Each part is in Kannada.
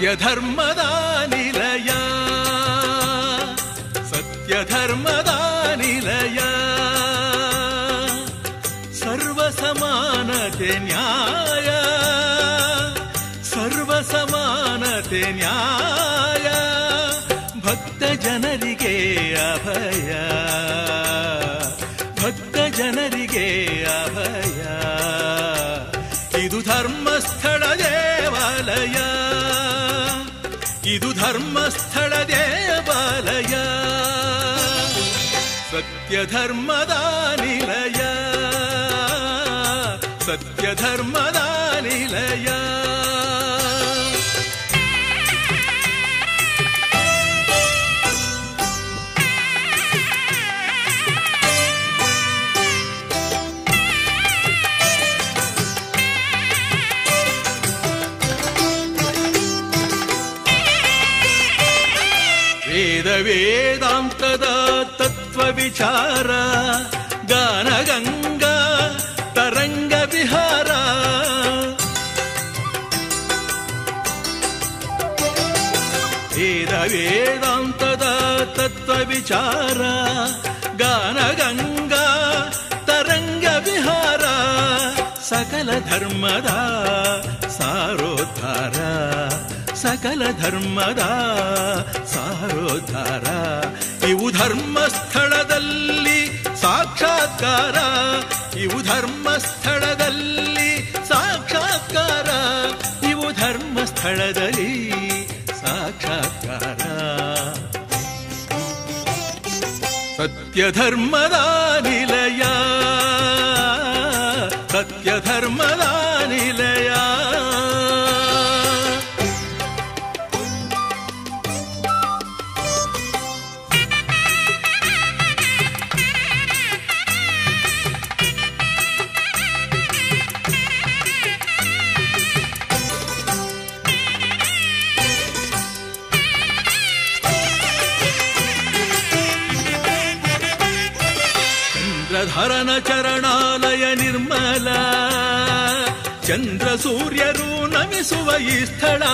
ಸತ್ಯಧರ್ಮದ ನಿಲಯ ಸತ್ಯಧರ್ಮದ ನಿಲಯ ಸರ್ವ ಸಮಾನತೆ ನ್ಯಾಯ ಸರ್ವ ಸಮಾನತೆ ನ್ಯಾಯ ಭಕ್ತ ಜನರಿಗೆ ಅಭಯ ಭಕ್ತ ಜನರಿಗೆ ಅಭಯ ಇದು ಧರ್ಮಸ್ಥಳ ದೇವಾಲಯ ಇದು ಧರ್ಮಸ್ಥಳ ದೇವಾಲಯ ಸತ್ಯ ಧರ್ಮದ ನಿಲಯ ಸತ್ಯ ಧರ್ಮದ ನಿಲಯ ವೇದ ವೇದಾಂತದ ತತ್ವ ವಿಚಾರ ಗಾನ ಗಂಗಾ ತರಂಗ ವಿಹಾರ ವೇದ ವೇದಾಂತದ ತತ್ವ ವಿಚಾರ ಗಾನ ಗಂಗಾ ತರಂಗ ವಿಹಾರ ಸಕಲ ಧರ್ಮದ ಸಾರೋದ್ಧಾರ ಸಕಲ ಧರ್ಮದ ಸಾರೋದ್ಧಾರ ಇವು ಧರ್ಮಸ್ಥಳದಲ್ಲಿ ಸಾಕ್ಷಾತ್ಕಾರ ಇವು ಧರ್ಮಸ್ಥಳದಲ್ಲಿ ಸಾಕ್ಷಾತ್ಕಾರ ಇವು ಧರ್ಮಸ್ಥಳದಲ್ಲಿ ಸಾಕ್ಷಾತ್ಕಾರ ಸತ್ಯ ಧರ್ಮದ ನಿಲಯ ಸತ್ಯ ಧರ್ಮದ ನಿಲಯ ಚಂದ್ರಧರನ ಚರಣಾಲಯ ನಿರ್ಮಲ ಚಂದ್ರ ಸೂರ್ಯರು ನಮಿಸುವ ಈ ಸ್ಥಳ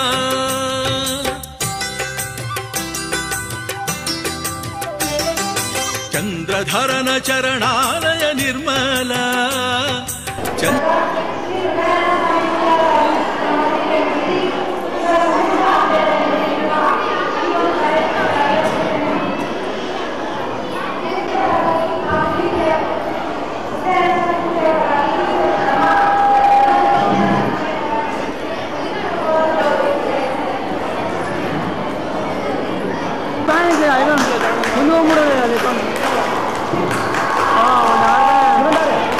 ಚಂದ್ರಧರನ ಚರಣಾಲಯ ನಿರ್ಮಲ ಚಂದ್ರ Báñese ahí, ¿no? Un número de teléfono. Ah, una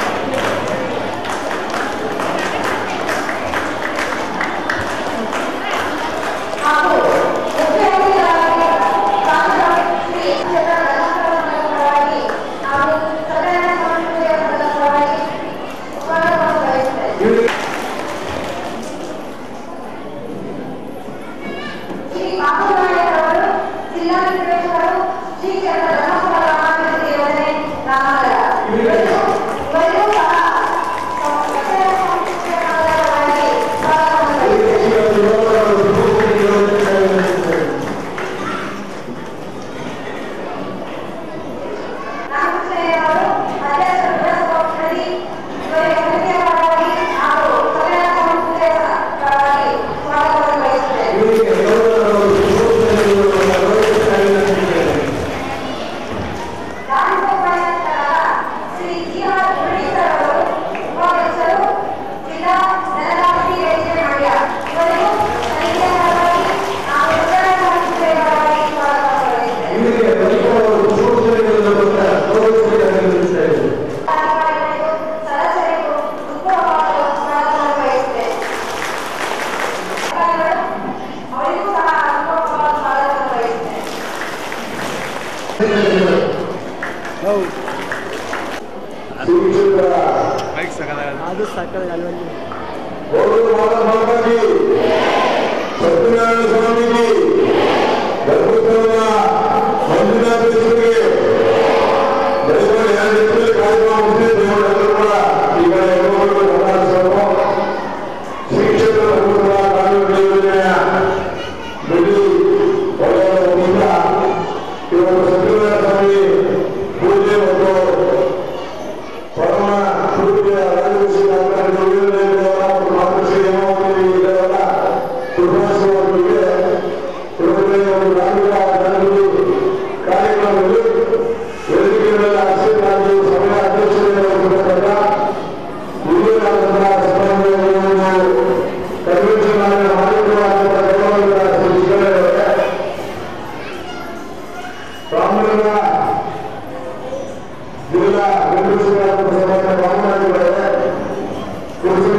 Shri ಬಾಬುರಾಯರವರು ಜಿಲ್ಲಾಧಿಕಾರಿಗಳು ಶ್ರೀ ಚಂದ್ರ ಧರ್ಮಸ್ಥಳ ರಾಮಾಯಣ ದೇವರೇ ರಾಮನಗರ ಇವರಿಗೂ ಸಹ ಸಕಲ ಸಂಸ್ಕೃತಿಯ ಆಧಾರವಾಗಿ ಸ್ವಾಗತವನ್ನು ರಾಮಕೃಷ್ಣಯ್ಯನವರು ಅಧ್ಯಕ್ಷ ವಿಧಾನಸಭಾಪತಿ ಇವರಿಗೆ ಮುಖ್ಯವಾಗಿ ಹಾಗೂ ಸಕಲ ಸಂಸ್ಕೃತಿಯ ಪರವಾಗಿ ಸ್ವಾಗತವನ್ನು ಬಯಸುತ್ತೇನೆ ಶ್ರೀ ಜೀವ ಅವರು ಉಪಾಧ್ಯಕ್ಷರು ಜಿಲ್ಲಾ ನೆಲಗಾಮಿ ಯೋಜನೆ ಮಂಡ್ಯ ಇವರಿಗೂ ಸೈನ್ಯ ಪರವಾಗಿ ನಾವು ಉತ್ತರ ಸಂಸ್ಥೆಯ ಪರವಾಗಿ ಸ್ವಾಗತವನ್ನು ಬಯಸುತ್ತೇವೆ ಅಧಿಕಾರಿಗಳಿಗೂ ಸದಸ್ಯರಿಗೂ ಉತ್ತಮವಾದ ಸ್ವಾಗತವನ್ನು ಬಯಸುತ್ತೇನೆ ಅಧಿಕಾರಿಗಳು ಅವರಿಗೂ ಸಹ ಉತ್ತಮವಾದ ಸ್ವಾಗತವನ್ನು ಬಯಸುತ್ತೇನೆ ಅದು ಸಕ್ಕರೆ ಅಲ್ವಲ್ಲಿ ಸತ್ಯನಾರಾಯಣ ಸ್ವಾಮೀಜಿ ಧರ್ಮಸ್ಥಳದ ಮಂಜುನಾಥೇಶ್ವರಿಗೆ ದಯಮಾಡಿ ಯಾರು ಹೆಚ್ಚು ಕಾರ್ಯಕ್ರಮ ಮುಗಿಸಿದ ದೇವರೆಲ್ಲರೂ ಕೂಡ ಈಗ ಎಲ್ಲರೂ ಮಾತಾಡಿಸಬೇಕು ಶ್ರೀ ಕ್ಷೇತ್ರ ಧರ್ಮಸ್ಥಳ ಕಾನೂನು ಯೋಜನೆಯ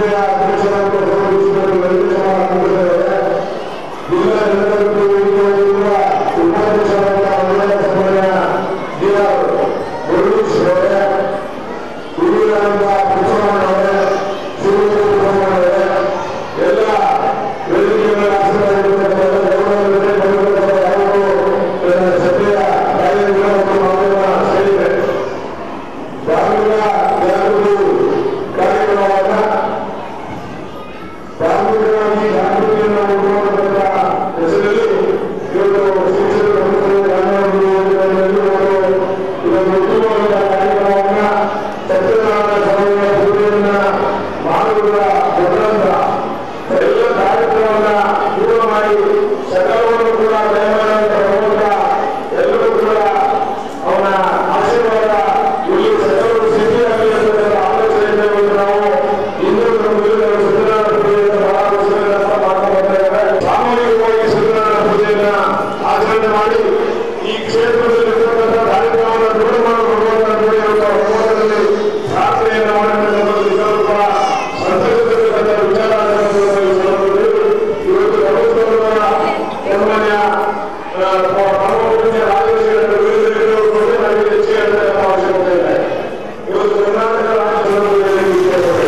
ಜಿಲ್ಲೆಯ ಅಧ್ಯಕ್ಷರಾಗಿ ಗೌರವಿಸಿದರು ವೆಂಕಟೇಶ್ವರ ಜಿಲ್ಲಾ ಜನರನ್ನು ಉಳಿದಿರುವ ಉಪಾಧ್ಯಕ್ಷರಾದ ಒಳ್ಳೆಯ ಸಮಯ ಜಿಲ್ಲಾ ಮುರುಳೇಶ್ ಅವರೇ ಹಿರಿಯರಾದ ಕೃಷ್ಣಣ್ಣ ಅವರೇ ಶಿವಕುಮಾರ್ ಅವರೇ ಎಲ್ಲ ವೇದಿಕೆಗಳ ಆಸೀನರಾಗಿರುವಂತಹ ಗೌರವವಿದೆ, ಗೌರವವಿದೆ, ಅವರು ನನ್ನ ಸಭೆಯ ಕಾರ್ಯನಿರ್ವಾಹಕ ಮಾಡುವ ಸ್ನೇಹಿತರೆ ಧಾರ್ಮಿಕ ಜಾಗೃತಿ ಕಾರ್ಯಕ್ರಮವನ್ನ ಧಾರ್ಮಿಕವಾಗಿ ಜಾಗೃತಿಯನ್ನು ಉಂಟುಮಾಡತಕ್ಕ ಹೆಸರಲ್ಲಿ ಇವತ್ತು ಶಿಕ್ಷಕರ ಸಂಸ್ಥೆ ಗ್ರಾಮೀಣಾಭಿವೃದ್ಧಿ ಇದೊಂದು ಉತ್ತಮವಾದ ಕಾರ್ಯಕ್ರಮವನ್ನ ಸತ್ಯನಾರಾಯಣ ಸ್ವಾಮಿಯ ಪೂಜೆಯನ್ನ ಮಾಡುವುದರ ಮುಖಾಂತರ ಎಲ್ಲ ಕಾರ್ಯಕ್ರಮವನ್ನ ಪೂರ್ಣ ಮಾಡಿ ಸಕಲವನ್ನು ಕೂಡ ದಯಮಾಡಿ ಭಗವಂತ ಎಲ್ಲರೂ ಕೂಡ ಅವನ ಆಶೀರ್ವಾದ ಇಲ್ಲಿ ಸಕಲರು ಸಿದ್ಧಿಯಾಗಲಿ ಅಂತಕ್ಕಂಥ ಆಲೋಚನೆಯಿಂದ ಇವತ್ತು ನಾವು ಹಿಂದೂ ಧರ್ಮದಲ್ಲಿ ಸತ್ಯನಾರಾಯಣ ಪೂಜೆಯನ್ನು ಬಹಳ ವರ್ಷಗಳಿಂದ ಮಾಡ್ತಾ ಬರ್ತಾ ಇದ್ದಾರೆ ಸಾಮೂಹಿಕವಾಗಿ ಸತ್ಯನಾರಾಯಣ ಪೂಜೆಯನ್ನ ಆಚರಣೆ ಮಾಡಿ ಈ ಕ್ಷೇತ್ರದಲ್ಲಿ ಇರ್ತಕ್ಕಂಥ ಕಾರ್ಯಕ್ರಮವನ್ನು ದೂರ ಮಾಡಬಹುದು ಅಂತ ನೋಡಿ ಇವತ್ತು ಒಕ್ಕೂಟದಲ್ಲಿ ಪ್ರಾರ್ಥನೆಯನ್ನು ಮಾಡಿರ್ತಕ್ಕಂಥದ್ದು ನಿಜವೂ ಕೂಡ ಸಂತೋಷದಲ್ಲಿರ್ತಕ್ಕಂಥ ವಿಚಾರ ಅಂತಕ್ಕಂಥದ್ದು ಈ ಸಂದರ್ಭದಲ್ಲಿ ಇವತ್ತು ಧರ್ಮಸ್ಥಳದ ಸನ್ಮಾನ್ಯ ಆ, ಪರಮಪೂಜ್ಯ ರಾಜೇಶ್ವರ ವಿರುದ್ಧರು ಕೂಡ ನಮಗೆ ಹೆಚ್ಚಿಗೆ ಅಂತಕ್ಕಂಥ ಅವಶ್ಯಕತೆ ಇದೆ ಇವತ್ತು ಕರ್ನಾಟಕ ರಾಜ್ಯ ಸಂದರ್ಭದಲ್ಲಿ ಈ ಕ್ಷೇತ್ರದಲ್ಲಿ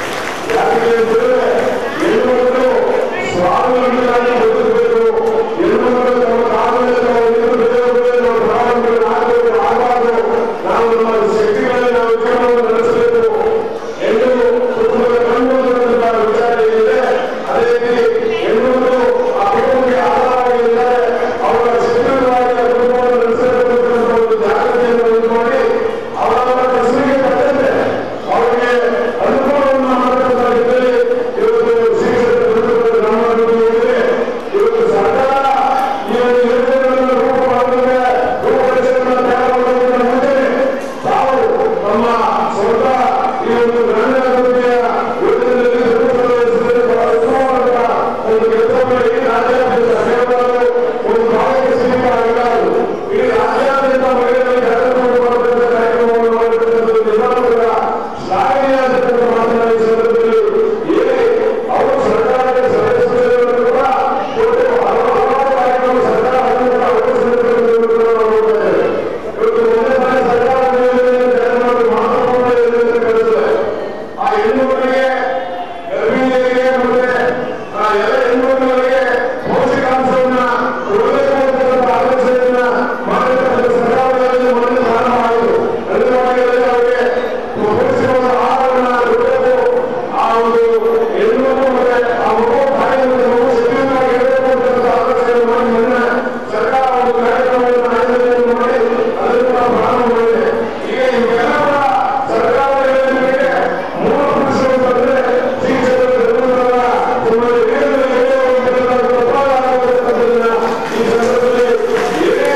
ಯಾಕೆ ಅಂತಂದ್ರೆ ಹೆಣ್ಣುಮಕ್ಕಳು ಸ್ವಾವಲಂಬಿಯಾಗಿ ಬದುಕಬೇಕು ಹೆಣ್ಣುಮಕ್ಕಳು ತಮ್ಮ ಕಾಲದಲ್ಲಿ ತಾವು ನಿಂತು ಬೆಳೆಯಬೇಕು ನಾವು ಸ್ವಾವಲಂಬಿಗಳಾಗಬೇಕು ಆಗಬಾರ್ದು ನಾವು ನಮ್ಮ ಶಕ್ತಿಗಳಲ್ಲಿ ನಾವು ಜೀವನವನ್ನು ನಡೆಸಬೇಕು ಹೆಣ್ಣು ಕುಟುಂಬದ ಕಣ್ಣು ಅನ್ನತಕ್ಕಂಥ ವಿಚಾರ ಏನಿದೆ ಅದೇ ರೀತಿ ಹೆಣ್ಣುಮಕ್ಕಳು ಆ ಕುಟುಂಬಕ್ಕೆ ಆಧಾರವಾಗಿದ್ದಾರೆ ಅವರ ಶಕ್ತಿಯುತವಾಗಿ ಆ ಕುಟುಂಬವನ್ನು ನಡೆಸಬೇಕು ಅಂತಕ್ಕಂಥ ಒಂದು ಜಾಗೃತಿಯನ್ನು ಉಂಟು ಮಾಡಿ ಅವರವರ ಕಸುವಿಗೆ ತಕ್ಕಂತೆ ಅವರಿಗೆ ಅನುಕೂಲವನ್ನು ಮಾಡತಕ್ಕಂಥ ರೀತಿಯಲ್ಲಿ ಇವತ್ತು ಶಿಕ್ಷಕರ ವೃತ್ತಿಪರ ಗಮನವಿದೆ ಇವತ್ತು ಸರ್ಕಾರ ಈ ಒಂದು ಯೋಜನೆಗಳನ್ನು ರೂಪ ಮಾಡಲಿಕ್ಕೆ ರೂಪರೇಷೆಯನ್ನು ತಯಾರು ಮಾಡೋದಕ್ಕಿಂತ ಮುಂಚೆ ತಾವು ತಮ್ಮ ಸ್ವಂತ ಈ ಒಂದು ಗ್ರಾಮೀಣಾಭಿವೃದ್ಧಿಯ ಯೋಜನೆಯಲ್ಲಿ ಧರ್ಮಸ್ಥಳ ಬಹಳ ಉತ್ತಮವಾದ ಒಂದು ಕೆಲಸವನ್ನು ಇಡೀ ರಾಜ್ಯಾದ್ಯಂತ ಕೇವಲ ಒಂದು ಭಾಗಕ್ಕೆ ಸೀಮಿತ ಆಗಿರಲಾರದು ಇಡೀ ರಾಜ್ಯಾದ್ಯಂತ ಮಹಿಳೆಯರಿಗೆ ಜಾಗೃತಿ ಮಾಡತಕ್ಕಂಥ ಕಾರ್ಯಕ್ರಮವನ್ನು ಮಾಡತಕ್ಕಂಥದ್ದು ನಿಜವಾಗ್ಲೂ ಕೂಡ ಶ್ಲಾಘನೀಯ ಅಂತಕ್ಕಂಥ ಮಾತನ್ನ ಈ ಸಂದರ್ಭದಲ್ಲಿ ಹೇಳಿ ಅವರು ಸರ್ಕಾರದ ಸದಸ್ಯರು ಕೂಡ ಕೊಟ್ಟು ಹಲವಾರು ಕಾರ್ಯಕ್ರಮ ಸರ್ಕಾರ ಅದನ್ನು ಅಳವಡಿಸಿಕೊಳ್ಳುವುದನ್ನು ಕೂಡ ನಾವು ನೋಡ್ತಾ ಇದ್ದೇವೆ. ಇವತ್ತು ಒಂದೇ ಬಾರಿ ಸರ್ಕಾರ ಯೋಜನೆಯನ್ನು ಜಾರಿ ಮಾಡಿ ಮಹತ್ವಪೂರ್ಣ ಯೋಜನೆ ಕಳಿಸಿದೆ ಆ ಹೆಣ್ಣುಮಕ್ಕಳಿಗೆ ಗರ್ಭಿಣಿಯರಿಗೆ ಮತ್ತೆ ಆ ಎಲ್ಲ ಹೆಣ್ಣುಮಕ್ಕಳಿಗೆ ಪೌಷ್ಟಿಕಾಂಶವನ್ನ ಕೊಡಬೇಕು ಅಂತಕ್ಕಂಥ ಆಲೋಚನೆಯನ್ನ ಮಾಡಿರ್ತಕ್ಕಂಥ ಸರ್ಕಾರದಲ್ಲಿ ಮೊದಲು ಪ್ರಾರಂಭ ಆಯಿತು ಅಂಗನವಾಡಿಗಳಲ್ಲಿ ಅವರಿಗೆ ಪೌಷ್ಟಿಕವಾದ ಆಹಾರವನ್ನ ಕೊಡಬೇಕು ಆ ಒಂದು ಹೆಣ್ಣುಮಕ್ಕಳು ಮತ್ತೆ ಆ ಮಗು ತಾಯಿಯನ್ನು ಮಗು ಶಕ್ತಿಯುತವಾಗಿ ಇರಬೇಕು ಅಂತಕ್ಕಂಥ ಆಲೋಚನೆಯನ್ನು ಮಾಡಿ ಮೊನ್ನೆ ಸರ್ಕಾರ ಒಂದು ಕಾರ್ಯಕ್ರಮವನ್ನು ಆಯೋಜನೆಯನ್ನು ಮಾಡಿ ಅದನ್ನು ಕೂಡ ಪ್ರಾರಂಭ ಮಾಡಿದೆ ಈಗ ಇವೆಲ್ಲ ಕೂಡ ಸರ್ಕಾರದ ಯೋಜನೆಗಳಿಗೆ ಮೂಲ ಪುರುಷರು ಬಂದ್ರೆ ಶಿಕ್ಷಕರು ಧರ್ಮಸ್ಥಳ ಸುಮಾರು ವೇದದಲ್ಲಿ ಹೇಳುವಂತಹ ತಪ್ಪಾದ ಆಗುವಂತದ್ದನ್ನ ಈ ಸಂದರ್ಭದಲ್ಲಿ ಏನೇ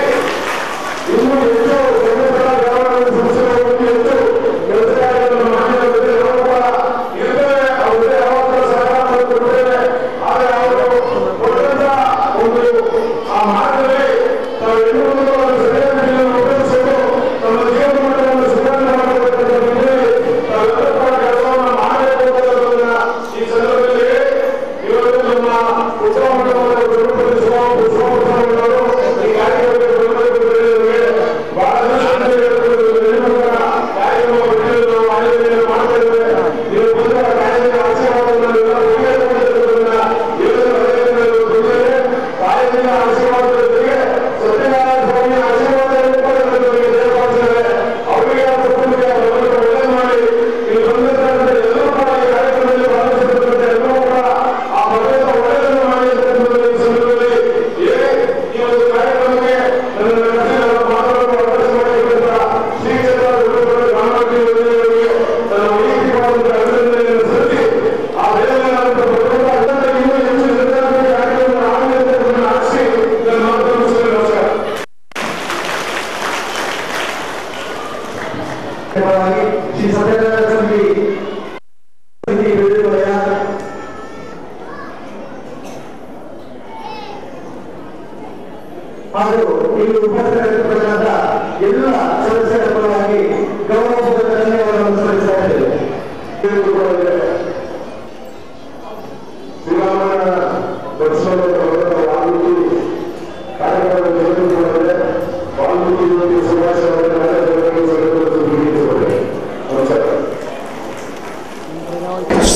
ಇನ್ನೂ ಹೆಚ್ಚು ಧರ್ಮಸ್ಥಳ ಗ್ರಾಮಗಳ ಸಂಸ್ಥೆಗಳು ಇನ್ನೂ ಹೆಚ್ಚು ಕೆಲಸ ಕಾರ್ಯಗಳನ್ನು ಮಾಡಿದರೆ ನಾವು ಕೂಡ ಇರ್ತೇವೆ ಅವರೇ ಯಾವಾಗ ಸಹಕಾರ ಕೊಡ್ತೇವೆ ಆದರೆ ಅವರು ಕೊಟ್ಟಂತ ಒಂದು ಆ ಮಾರ್ಗದಲ್ಲಿ ತಾವು ಹೆಣ್ಣು ಸರಿಯಾದ ರೀತಿಯಲ್ಲಿ ಉಪಯೋಗಿಸಬೇಕು ತಮ್ಮ ಜೀವನ ಮಟ್ಟವನ್ನು ಸುಧಾರಣೆ ಮಾಡಬೇಕಂತ ನಿಟ್ಟಿನಲ್ಲಿ ತಾವೆಲ್ಲರೂ ಕೂಡ ಕೆಲಸವನ್ನು ಮಾಡಬೇಕು ಅನ್ನೋದನ್ನ ಈ ಸಂದರ್ಭದಲ್ಲಿ ಇವತ್ತು ನಮ್ಮ ಉತ್ಸವ ಮಂಡಲದ ಗುರುಪಡಿಸುವ ಉತ್ಸವ ಮಂಡಲಗಳು ಈ ಕಾರ್ಯಕ್ರಮಕ್ಕೆ ಬರಬೇಕು ಅಂತ ಹೇಳಿದ್ರೆ ಬಹಳ ದಿವಸದಿಂದ ಹೇಳ್ತಿರೋದು ಕಾರ್ಯಕ್ರಮ ಬಿಟ್ಟು ನಾವು ಆಯೋಜನೆ ಮಾಡ್ತಾ ಇದ್ದೇವೆ ನೀವು ಬಂದ ಕಾರ್ಯಕ್ರಮ ಆಶೀರ್ವಾದವನ್ನು ಎಲ್ಲ ಉಪಯೋಗಿಸಿಕೊಳ್ಳುವುದನ್ನ ಇವತ್ತು ಹೃದಯದಲ್ಲಿ ಬಂದಿದೆ ತಾಯಿಯ ಆಶೀರ್ವಾದದ ಜೊತೆಗೆ ಸತ್ಯನಾರಾಯಣ ಸ್ವಾಮಿ ಆಶೀರ್ವಾದ ರೂಪದಲ್ಲಿ ದೇವಸ್ಥಾನ ಅವರಿಗೆ ಆ ಕುಟುಂಬಕ್ಕೆ ಅವರನ್ನು ಒಳ್ಳೆಯ ಮಾಡಿ ಇಲ್ಲಿ ಬಂದಿರ್ತಕ್ಕಂಥ ಎಲ್ಲರೂ ಕೂಡ ಈ ಕಾರ್ಯಕ್ರಮದಲ್ಲಿ ಭಾಗವಹಿಸಿರ್ತಕ್ಕಂಥ ಎಲ್ಲರೂ ಕೂಡ ಆ ಭಗವಂತ ಒಳ್ಳೆಯದನ್ನು ಮಾಡಿ ಅಂತಕ್ಕಂಥದ್ದು ಈ ಸಂದರ್ಭದಲ್ಲಿ ಏನೇ ಈ ಒಂದು ಕಾರ್ಯಕ್ರಮಕ್ಕೆ ನನ್ನ ಕಥೆ ನನ್ನ ಮಾತುಗಳನ್ನು ಅವಕಾಶ ಮಾಡಿಕೊಟ್ಟಂತ ಶ್ರೀ ಕ್ಷೇತ್ರ ಗುರುಗಳ ಗ್ರಾಮಾಭಿವೃದ್ಧಿ ಯೋಜನೆಯವರಿಗೆ ನನ್ನ ವೈಯಕ್ತಿಕವಾದಂತಹ ಅಭಿನಂದನೆಯನ್ನು ಸಲ್ಲಿಸಿ ಆ ದೇವರಾದಂತಹ ಭಗವಂತ ಅತ್ಯಂತ ಇನ್ನೂ ಹೆಚ್ಚು ಜನರಿಗೆ ಕಾರ್ಯಕ್ರಮ ಆಗಲಿ ಅಂತ ಆಶಿಸಿ ನನ್ನ ಮಾತನ್ನು ಮುಗಿಸ್ತೇನೆ. ನಮಸ್ಕಾರ ಪರವಾಗಿ ಶ್ರೀ ಸತ್ಯನಾರಾಯಣ ಸ್ವಾಮಿ ಬೆಳೆಯುವಯ ಹಾಗೂ ಇಲ್ಲಿ ಉಪಸ್ಥಿತರಾದ ಎಲ್ಲ ಸದಸ್ಯರ ಪರವಾಗಿ ಗೌರವಪೂರ್ವಕ ಧನ್ಯವಾದವನ್ನು ಸಲ್ಲಿಸ್ತಾ ಇದ್ದೇವೆ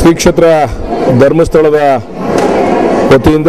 ಶ್ರೀ ಕ್ಷೇತ್ರ ಧರ್ಮಸ್ಥಳದ ವತಿಯಿಂದ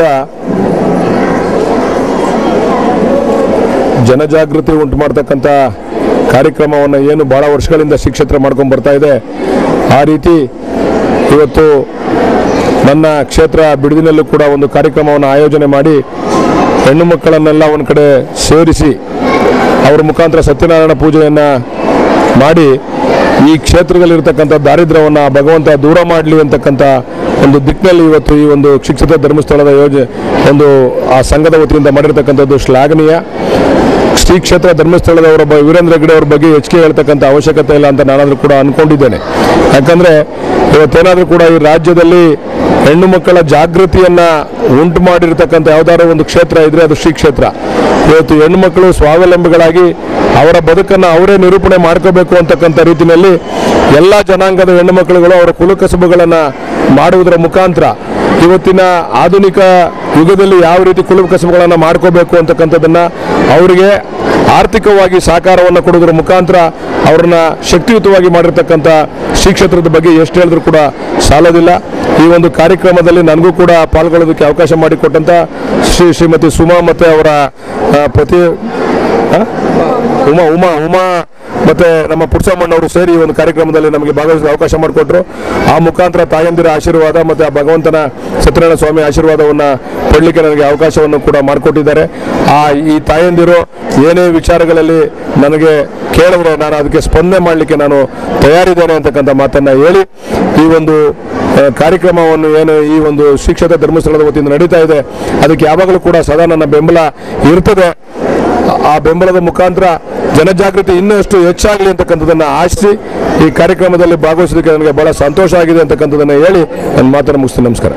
ಜನಜಾಗೃತಿ ಉಂಟು ಮಾಡ್ತಕ್ಕಂಥ ಕಾರ್ಯಕ್ರಮವನ್ನು ಏನು ಭಾಳ ವರ್ಷಗಳಿಂದ ಶ್ರೀ ಕ್ಷೇತ್ರ ಮಾಡ್ಕೊಂಡು ಬರ್ತಾ ಇದೆ ಆ ರೀತಿ ಇವತ್ತು ನನ್ನ ಕ್ಷೇತ್ರ ಬಿಡುದಿನಲ್ಲೂ ಕೂಡ ಒಂದು ಕಾರ್ಯಕ್ರಮವನ್ನು ಆಯೋಜನೆ ಮಾಡಿ ಹೆಣ್ಣು ಮಕ್ಕಳನ್ನೆಲ್ಲ ಒಂದು ಕಡೆ ಸೇರಿಸಿ ಅವರ ಮುಖಾಂತರ ಸತ್ಯನಾರಾಯಣ ಪೂಜೆಯನ್ನು ಮಾಡಿ ಈ ಕ್ಷೇತ್ರದಲ್ಲಿರ್ತಕ್ಕಂಥ ದಾರಿದ್ರ್ಯವನ್ನು ಭಗವಂತ ದೂರ ಮಾಡಲಿ ಅಂತಕ್ಕಂಥ ಒಂದು ದಿಕ್ಕಿನಲ್ಲಿ ಇವತ್ತು ಈ ಒಂದು ಶಿಕ್ಷಿತ ಧರ್ಮಸ್ಥಳದ ಯೋಜನೆ ಒಂದು ಆ ಸಂಘದ ವತಿಯಿಂದ ಮಾಡಿರ್ತಕ್ಕಂಥದ್ದು ಶ್ಲಾಘನೀಯ ಶ್ರೀ ಕ್ಷೇತ್ರ ಧರ್ಮಸ್ಥಳದವರ ಬ ವೀರೇಂದ್ರ ಹೆಗ್ಗಡೆ ಅವ್ರ ಬಗ್ಗೆ ಹೆಚ್ಚಿಗೆ ಹೇಳ್ತಕ್ಕಂಥ ಅವಶ್ಯಕತೆ ಇಲ್ಲ ಅಂತ ನಾನಾದರೂ ಕೂಡ ಅನ್ಕೊಂಡಿದ್ದೇನೆ ಯಾಕಂದರೆ ಇವತ್ತೇನಾದರೂ ಕೂಡ ಈ ರಾಜ್ಯದಲ್ಲಿ ಹೆಣ್ಣು ಮಕ್ಕಳ ಜಾಗೃತಿಯನ್ನ ಉಂಟು ಮಾಡಿರ್ತಕ್ಕಂಥ ಯಾವ್ದಾದ್ರು ಒಂದು ಕ್ಷೇತ್ರ ಇದ್ರೆ ಅದು ಶ್ರೀ ಕ್ಷೇತ್ರ ಇವತ್ತು ಹೆಣ್ಣು ಮಕ್ಕಳು ಸ್ವಾವಲಂಬಿಗಳಾಗಿ ಅವರ ಬದುಕನ್ನು ಅವರೇ ನಿರೂಪಣೆ ಮಾಡ್ಕೋಬೇಕು ಅಂತಕ್ಕಂಥ ರೀತಿಯಲ್ಲಿ ಎಲ್ಲ ಜನಾಂಗದ ಹೆಣ್ಣು ಮಕ್ಕಳುಗಳು ಅವರ ಕುಲಕಸಬುಗಳನ್ನು ಮಾಡುವುದರ ಮುಖಾಂತರ ಇವತ್ತಿನ ಆಧುನಿಕ ಯುಗದಲ್ಲಿ ಯಾವ ರೀತಿ ಕುಲುಬ ಕಸಬುಗಳನ್ನು ಮಾಡ್ಕೋಬೇಕು ಅಂತಕ್ಕಂಥದ್ದನ್ನ ಅವರಿಗೆ ಆರ್ಥಿಕವಾಗಿ ಸಹಕಾರವನ್ನು ಕೊಡೋದ್ರ ಮುಖಾಂತರ ಅವ್ರನ್ನ ಶಕ್ತಿಯುತವಾಗಿ ಮಾಡಿರ್ತಕ್ಕಂಥ ಶ್ರೀ ಕ್ಷೇತ್ರದ ಬಗ್ಗೆ ಎಷ್ಟು ಹೇಳಿದ್ರು ಕೂಡ ಸಾಲೋದಿಲ್ಲ ಈ ಒಂದು ಕಾರ್ಯಕ್ರಮದಲ್ಲಿ ನನಗೂ ಕೂಡ ಪಾಲ್ಗೊಳ್ಳೋದಕ್ಕೆ ಅವಕಾಶ ಮಾಡಿಕೊಟ್ಟಂತ ಶ್ರೀ ಶ್ರೀಮತಿ ಸುಮಾ ಮತ್ತು ಅವರ ಆ, ಪ್ರತಿ ಆ? ಉಮಾ ಉಮಾ ಉಮಾ ಮತ್ತೆ ನಮ್ಮ ಪುರುಷಮ್ಮಣ್ಣವರು ಸೇರಿ ಈ ಒಂದು ಕಾರ್ಯಕ್ರಮದಲ್ಲಿ ನಮಗೆ ಭಾಗವಹಿಸಲು ಅವಕಾಶ ಮಾಡಿಕೊಟ್ರು ಆ ಮುಖಾಂತರ ತಾಯಂದಿರ ಆಶೀರ್ವಾದ ಮತ್ತೆ ಆ ಭಗವಂತನ ಸತ್ಯನಾರಾಯಣ ಸ್ವಾಮಿ ಆಶೀರ್ವಾದವನ್ನು ಪಡಲಿಕ್ಕೆ ನನಗೆ ಅವಕಾಶವನ್ನು ಕೂಡ ಮಾಡಿಕೊಟ್ಟಿದ್ದಾರೆ ಆ ಈ ತಾಯಂದಿರು ಏನೇ ವಿಚಾರಗಳಲ್ಲಿ ನನಗೆ ಕೇಳಿದ್ರೆ ನಾನು ಅದಕ್ಕೆ ಸ್ಪಂದನೆ ಮಾಡಲಿಕ್ಕೆ ನಾನು ತಯಾರಿದ್ದೇನೆ ಅಂತಕ್ಕಂಥ ಮಾತನ್ನ ಹೇಳಿ ಈ ಒಂದು ಆ, ಕಾರ್ಯಕ್ರಮವನ್ನು ಏನು ಈ ಒಂದು ಶಿಕ್ಷಕ ಧರ್ಮಸ್ಥಳದ ವತಿಯಿಂದ ನಡೀತಾ ಇದೆ ಅದಕ್ಕೆ ಯಾವಾಗಲೂ ಕೂಡ ಸದಾ ನನ್ನ ಬೆಂಬಲ ಇರ್ತದೆ ಆ ಬೆಂಬಲದ ಮುಖಾಂತರ ಜನಜಾಗೃತಿ ಇನ್ನಷ್ಟು ಹೆಚ್ಚಾಗಲಿ ಅಂತಕ್ಕಂಥದ್ದನ್ನು ಆಶಿಸಿ ಈ ಕಾರ್ಯಕ್ರಮದಲ್ಲಿ ಭಾಗವಹಿಸೋದಕ್ಕೆ ನನಗೆ ಬಹಳ ಸಂತೋಷ ಆಗಿದೆ ಅಂತಕ್ಕಂಥದ್ದನ್ನು ಹೇಳಿ ನನ್ನ ಮಾತನ್ನು ಮುಗಿಸ್ತೀನಿ ನಮಸ್ಕಾರ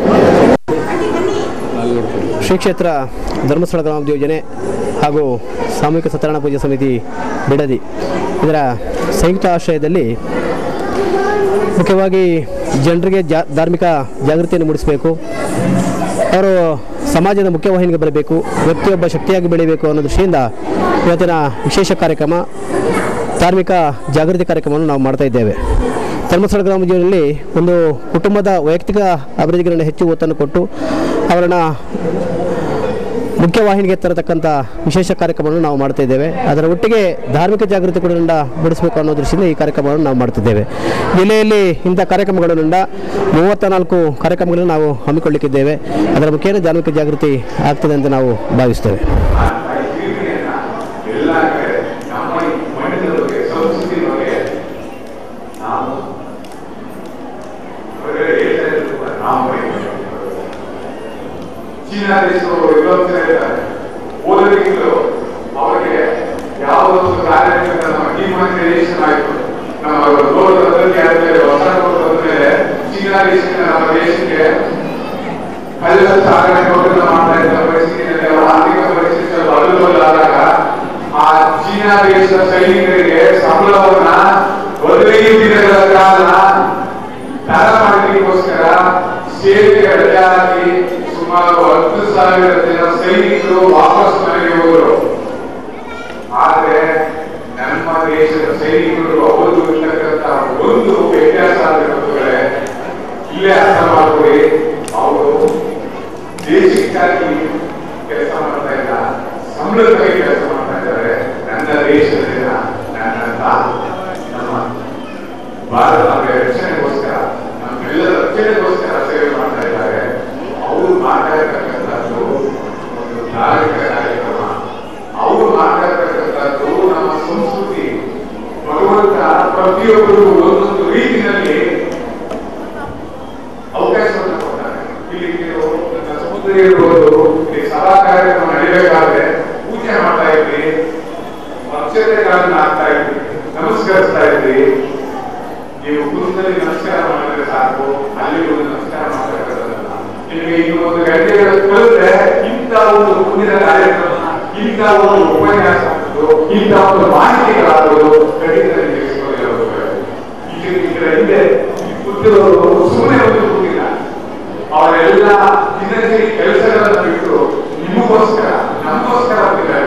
ಶ್ರೀ ಕ್ಷೇತ್ರ ಧರ್ಮಸ್ಥಳ ಗ್ರಾಮಾಭಿವೃದ್ಧಿ ಯೋಜನೆ ಹಾಗೂ ಸಾಮೂಹಿಕ ಸತ್ಯನಾರಾಯಣ ಪೂಜೆ ಸಮಿತಿ ಬಿಡದಿ ಇದರ ಸಂಯುಕ್ತ ಆಶ್ರಯದಲ್ಲಿ ಮುಖ್ಯವಾಗಿ ಜನರಿಗೆ ಜಾ ಧಾರ್ಮಿಕ ಜಾಗೃತಿಯನ್ನು ಮೂಡಿಸಬೇಕು ಅವರು ಸಮಾಜದ ಮುಖ್ಯವಾಹಿನಿಗೆ ಬರಬೇಕು ವ್ಯಕ್ತಿಯೊಬ್ಬ ಶಕ್ತಿಯಾಗಿ ಬೆಳೀಬೇಕು ಅನ್ನೋ ದೃಷ್ಟಿಯಿಂದ ಇವತ್ತಿನ ವಿಶೇಷ ಕಾರ್ಯಕ್ರಮ ಧಾರ್ಮಿಕ ಜಾಗೃತಿ ಕಾರ್ಯಕ್ರಮವನ್ನು ನಾವು ಮಾಡ್ತಾ ಇದ್ದೇವೆ ಧರ್ಮಸ್ಥಳ ಗ್ರಾಮ ಜೀವನದಲ್ಲಿ ಒಂದು ಕುಟುಂಬದ ವೈಯಕ್ತಿಕ ಅಭಿವೃದ್ಧಿಗೆ ನಾನು ಹೆಚ್ಚು ಒತ್ತನ್ನು ಕೊಟ್ಟು ಅವರನ್ನು ಮುಖ್ಯವಾಹಿನಿಗೆ ತರತಕ್ಕಂಥ ವಿಶೇಷ ಕಾರ್ಯಕ್ರಮವನ್ನು ನಾವು ಮಾಡ್ತಾ ಇದ್ದೇವೆ ಅದರ ಒಟ್ಟಿಗೆ ಧಾರ್ಮಿಕ ಜಾಗೃತಿ ಕೂಡ ಮೂಡಿಸಬೇಕು ಅನ್ನೋ ದೃಷ್ಟಿಯಿಂದ ಈ ಕಾರ್ಯಕ್ರಮವನ್ನು ನಾವು ಮಾಡ್ತಿದ್ದೇವೆ ಜಿಲ್ಲೆಯಲ್ಲಿ ಇಂಥ ಕಾರ್ಯಕ್ರಮಗಳಿಂದ ಮೂವತ್ತ ನಾಲ್ಕು ಕಾರ್ಯಕ್ರಮಗಳನ್ನು ನಾವು ಹಮ್ಮಿಕೊಳ್ಳಿಕ್ಕಿದ್ದೇವೆ ಅದರ ಮುಖೇನ ಧಾರ್ಮಿಕ ಜಾಗೃತಿ ಆಗ್ತದೆ ಅಂತ ನಾವು ಭಾವಿಸ್ತೇವೆ ಎಲ್ಲ ಕಡೆ ನಮ್ಮ ಈ ಮಣ್ಣಿನ ಬಗ್ಗೆ ಸಂಸ್ಕೃತಿ ಬಗ್ಗೆ ನಾವು ಹೊರಗಡೆ ಹೇಳ್ತಾ ಇದ್ರು ಕೂಡ ನಾವು ಬರೀಬೇಕು. ಚೀನಾ ದೇಶದವರು ವಿದ್ವಾಂಸರು ಇರ್ತಾರೆ ಓದೋದಕ್ಕಿಂತಲೂ ಅವರಿಗೆ ಯಾವುದೊಂದು ಕಾರ್ಯಕ್ರಮ ನಮ್ಮ ಡಿಮಾನಿಟೈಸೇಷನ್ ಆಯಿತು ನಮ್ಮ ರೋಡ್ ಪದ್ಧತಿ ಆದ್ಮೇಲೆ ಹೊಸ ರೋಡ್ ಬಂದ್ಮೇಲೆ ಚೀನಾ ದೇಶದಿಂದ ನಮ್ಮ ದೇಶಕ್ಕೆ ಕಳ್ಳ ಸಾಗಣೆ ಒಕ್ಕೂಟ ಮಾಡ್ತಾ ಇದ್ದ ಪರಿಸ್ಥಿತಿಯಲ್ಲಿ ಅವರ ಆರ್ಥಿಕ ಪರಿಸ್ಥಿತಿ ಸ್ವಲ್ಪ ಅನುಕೂಲವಾದಾಗ ಆ ಚೀನಾ ದೇಶದ ಸೈನಿಕರಿಗೆ ಸಂಬಳವನ್ನ ಹದಿನೈದು ದಿನಗಳ ಕಾಲ ದರ ಮಾಡಲಿಕ್ಕೋಸ್ಕರ ಸೇವೆಗೆ ರಜೆ ಹಾಕಿ ಸುಮಾರು ಹತ್ತು ಸಾವಿರ ಜನ ಸೈನಿಕರು ವಾಪಸ್ ಮನೆಗೆ ಹೋದರು ಆದ್ರೆ ನಮ್ಮ ದೇಶದ ಸೈನಿಕರು ಅವರು ಇರ್ತಕ್ಕಂಥ ಒಂದು ವ್ಯತ್ಯಾಸ ಆಗಿರುತ್ತದೆ ಇಲ್ಲೇ ಅರ್ಥ ಮಾಡ್ಕೊಳ್ಳಿ ಅವರು ದೇಶಕ್ಕಾಗಿ ಕೆಲಸ ಮಾಡ್ತಾ ಇಲ್ಲ ಸಂಬಳಕ್ಕಾಗಿ ಕೆಲಸ ಮಾಡ್ತಾ ಇದ್ದಾರೆ ನನ್ನ ದೇಶದ ಜನ ನನ್ನ ನಮ್ಮ ಭಾರತದ ರಕ್ಷಣೆಗೋಸ್ಕರ ನಮ್ಮೆಲ್ಲರ ರಕ್ಷಣೆಗೋಸ್ಕರ ಸೇವೆ ಮಾಡ್ತಾ ಇದ್ದಾರೆ ಅವರು ಮಾಡ್ತಾ ಇರ್ತಕ್ಕಂಥದ್ದು ಒಂದು ಧಾರ್ಮಿಕ ಕಾರ್ಯಕ್ರಮ ಅವರು ಮಾಡ್ತಾ ಇರ್ತಕ್ಕಂಥದ್ದು ನಮ್ಮ ಸಂಸ್ಕೃತಿ ಭಗವಂತ ಪ್ರತಿಯೊಬ್ಬರಿಗೂ ಒಂದೊಂದು ರೀತಿಯಲ್ಲಿ ಅವಕಾಶವನ್ನು ಕೊಡ್ತಾರೆ ಇಲ್ಲಿ ಕೆಲವು ನನ್ನ ಸಮುದ್ರ ಇರ್ಬೋದು ಇಲ್ಲಿ ಸಭಾ ಕಾರ್ಯಕ್ರಮ ನಡೀಬೇಕಾದ್ರೆ ಪೂಜೆ ಮಾಡ್ತಾ ಇದ್ರಿ ಅಕ್ಷತೆಗಳನ್ನ ಹಾಕ್ತಾ ಇದ್ರಿ ನಮಸ್ಕರಿಸ್ತಾ ಇದ್ರಿ ನೀವು ಕುಂತಲ್ಲಿ ನಮಸ್ಕಾರ ಮಾಡಿದ್ರೆ ಸಾಕು ಅಲ್ಲಿ ಒಂದು ನಮಸ್ಕಾರ ಮಾಡಬೇಕಾಗಲ್ಲ ನಿಮಗೆ ಇನ್ನು ಒಂದು ಗಂಟೆಗಳ ಕಲಿತ್ರೆ ಇಂಥ ಒಂದು ಮುಂದಿನ ಕಾರ್ಯಕ್ರಮ ಇಂಥ ಒಂದು ಉಪನ್ಯಾಸ ಆಗುವುದು ಇಂಥ ಒಂದು ಮಾಹಿತಿಗಳಾಗುವುದು ಖಂಡಿತ ನಿಮಗೆ ಸಿಗೋದಿಲ್ಲ ಈಗ ಇದರ ಹಿಂದೆ ಈ ಕೂತಿರೋರು ಸುಮ್ಮನೆ ಒಂದು ಕೂತಿಲ್ಲ ಅವರೆಲ್ಲ ದಿನಚರಿ ಕೆಲಸಗಳನ್ನು ಬಿಟ್ಟು ನಿಮಗೋಸ್ಕರ ನಮಗೋಸ್ಕರ ಹೋಗಿದ್ದಾರೆ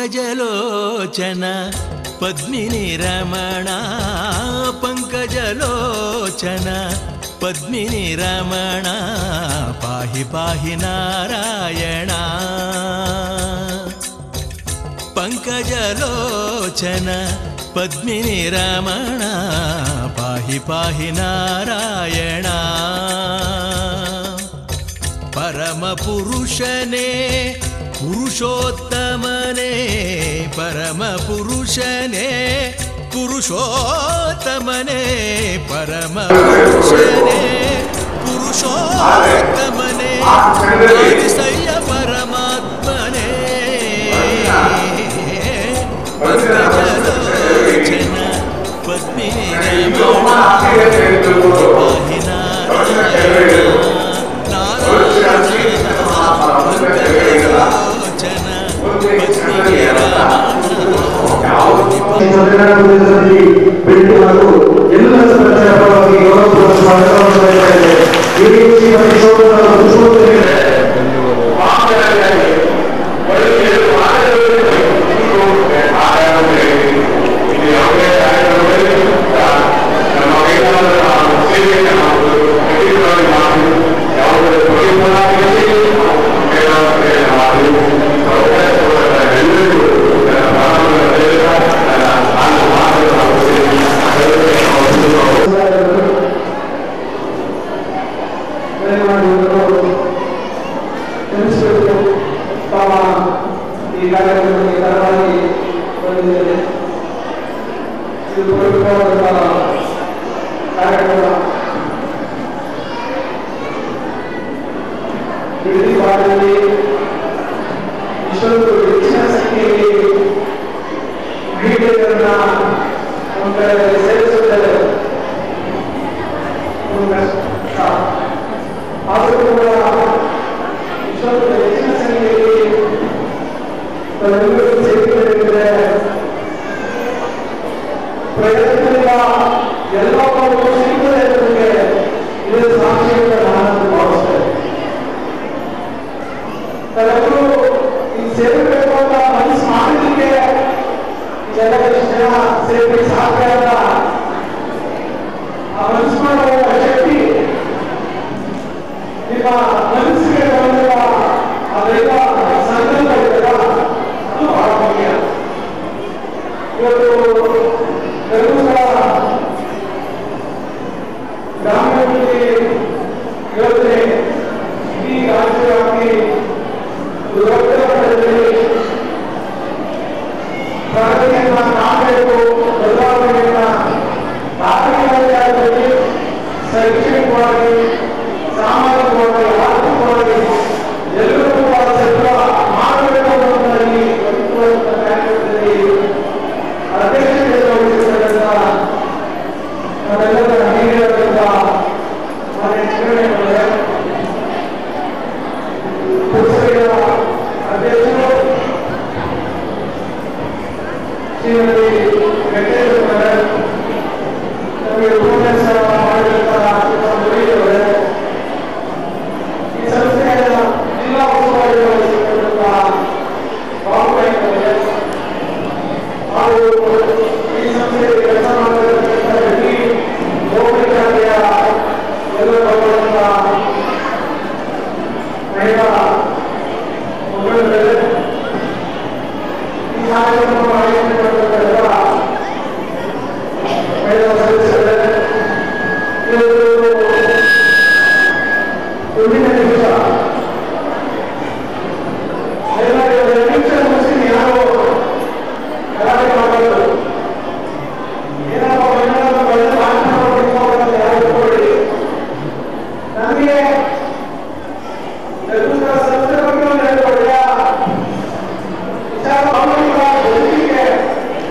ಪಂಕಜಲೋಚನ ಪದ್ಮಿನಿ ರಮಣ ಪಂಕಜಲೋಚನ ಪದ್ಮಿನಿ ರಮಣ ಪಾಹಿ ಪಾಹಿ ನಾರಾಯಣ ಪಂಕಜಲೋಚನ ಪದ್ಮಿನಿ ರಮಣ ಪಾಹಿ ಪಾಹಿ ನಾರಾಯಣ ಪರಮ ಪುರುಷನೇ ಪುರುಷೋತ್ತಮನೇ ಪರಮ ಪುರುಷನೇ ಪುರುಷೋತ್ತಮನೇ ಪರಮ ಪುರುಷನೇ ಪುರುಷೋತ್ತಮನೇ ಆದಿಸಯ್ಯ ಪರಮಾತ್ಮನೇ ಪಂಕಜಲೋಚನ ಪದ್ಮಿನಿ ರಮಣ ಪಾಹಿ ನಾರಾಯಣ ನಾರಾಯಣ ಪಂಕಜಲೋಚನ ಪದ್ಮಿನಿ ಈ ಸತ್ಯನಾರಾಯಣದಲ್ಲಿ ಭೇಟಿ ಹಾಗೂ ಎಲ್ಲ ಸದಸ್ಯರ ಪರವಾಗಿ ಗೌರವಪೂರ್ವಕ ಸ್ವಾಗತವನ್ನು ಬಯಸ್ತಾ ಇದ್ದೇನೆ. ಈ ರೀತಿ ಪರಿಶೋಧನಾ ಪುಷ್ಪೋತ್ತರಿಗೆ ದಯಮಾಡಿ ಇವರು ಕ್ಷಮಿಸಬೇಕು ತಾವ ಈ ಕಾರ್ಯಕ್ರಮಕ್ಕೆ ತರವಾಗಿ ಬಂದಿದ್ದೇನೆ ಇದು ಪವಿತ್ರವಾದಂತಹ ಕಾರ್ಯಕ್ರಮ ಇಡೀ ಭಾರತದಲ್ಲಿ ಇಷ್ಟೊಂದು ಹೆಚ್ಚಿನ ಸಂಖ್ಯೆಯಲ್ಲಿ ಮಹಿಳೆಯರನ್ನ ಒಂದು ಕಡೆ ಸೇರಿಸುತ್ತದೆ ಒಂದು ಕಷ್ಟ ಆದರೂ ಕೂಡ ಇಷ್ಟೊಂದು ಹೆಚ್ಚಿನ ಸಂಖ್ಯೆಯಲ್ಲಿ ತಾವೆಲ್ಲರೂ ಸೇರಿಕೊಂಡಿದ್ದರೆ ಪ್ರಯತ್ನದಿಂದ ಎಲ್ಲ ಒಂದು ಸಿಗುತ್ತದೆ ಎಂಬುದಕ್ಕೆ ಇದು ಸಾಕ್ಷಿ ಅಂತ ನಾನು ಭಾವಿಸ್ತೇನೆ ತಾವೆಲ್ಲರೂ ಈ ಸೇರಬೇಕು ಅಂತ ಮನಸ್ಸು ಮಾಡಿದ್ದಕ್ಕೆ ಜನ ಎಷ್ಟು ಜನ ಸೇರ್ಲಿಕ್ಕೆ ಸಾಧ್ಯ ಅಂತ ಆ ಮನಸ್ಸು ಮಾಡುವ ಶಕ್ತಿ ನಿಮ್ಮ ಮನಸ್ಸಿಗೆ ಬಂದಿರುವ ಅದೆಲ್ಲ ಸಂಕಲ್ಪ ಇದೆಯಲ್ಲ ಅದು ಬಹಳ ಮುಖ್ಯ ಇವತ್ತು ಕೆಲವು ಸಲ ಗ್ರಾಮಾಭಿವೃದ್ಧಿ ಯೋಜನೆ ಇಡೀ ರಾಜ್ಯವ್ಯಾಪಿ ದೊಡ್ಡ ಮಟ್ಟದಲ್ಲಿ ಪ್ರಗತಿಯನ್ನ ಕಾಣಬೇಕು ಬದಲಾವಣೆಯನ್ನ ತಾತ್ವಿಕವಾಗಿ ಶೈಕ್ಷಣಿಕವಾಗಿ ಸಾಮಾಜಿಕವಾಗಿ ಆರ್ಥಿಕವಾಗಿ ಎಲ್ಲರೂ ಕೂಡ ಸೆಟ್ಲ ಮಾಡಬೇಕು ಅನ್ನೋದರಲ್ಲಿ ಪ್ರತಿಯೊಂದು ಕಾರ್ಯಕ್ರಮದಲ್ಲಿ ಅಧ್ಯಕ್ಷತೆ ವಹಿಸಿರ್ತಕ್ಕಂಥ ನಮ್ಮೆಲ್ಲರ ಹಿರಿಯರಾದಂಥ ಮಾನ್ಯ ಚಿಕ್ಕಣ್ಣನವರೇ, ಪುರಸಭೆಯ ಅಧ್ಯಕ್ಷರು ಶ್ರೀಮತಿ ವೆಂಕಟೇಶ್ವರ ನಮಗೆ ಉಪನ್ಯಾಸ ಮಾಡಿದಂತಹ ಮುರಳಿಯವರೇ, ಈ ಸಂಸ್ಥೆಯ ಜಿಲ್ಲಾ ಉಸ್ತುವಾರಿ ವಹಿಸಿಕೊಂಡಂತಹ ಬಾಬುರಾಯನವರೇ, ಹಾಗೂ ಈ ಸಂಸ್ಥೆಯಲ್ಲಿ ಕೆಲಸ ಮಾಡತಕ್ಕಂಥ ಇಡೀ ಗೋಪಚಾರಿಯ ಎಲ್ಲ ಬರುವಂತಹ ಮಹಿಳಾ ಮುಖಂಡರೇ, ಈ ಕಾರ್ಯಕ್ರಮ ಆಯೋಜನೆ ಮಾಡಿದಂತಹ ಮಹಿಳಾ ಸದಸ್ಯರೇ, ಇವತ್ತು ಮುಂದಿನ ದಿವಸ ಎಲ್ಲರೂ ಎರಡು ನಿಮಿಷ ಮುಗಿಸಿ ಯಾರು ಗಲಾಟೆ ಮಾಡಬಾರ್ದು ಏನಪ್ಪ ಮಹಿಳೆಯರ ಬಗ್ಗೆ ಮಾತನಾಡೋದು ಯಾರು ಕೊಡಿ ನಮಗೆ ಎದುರಿನ ಸಂಸ್ಥೆ ಬಗ್ಗೆ ಒಂದು ಹೇಳ್ಕೊಡ್ತೀಯಾ ವಿಚಾರ ಭಾವನೆಗಳ ಬದುಕಿಗೆ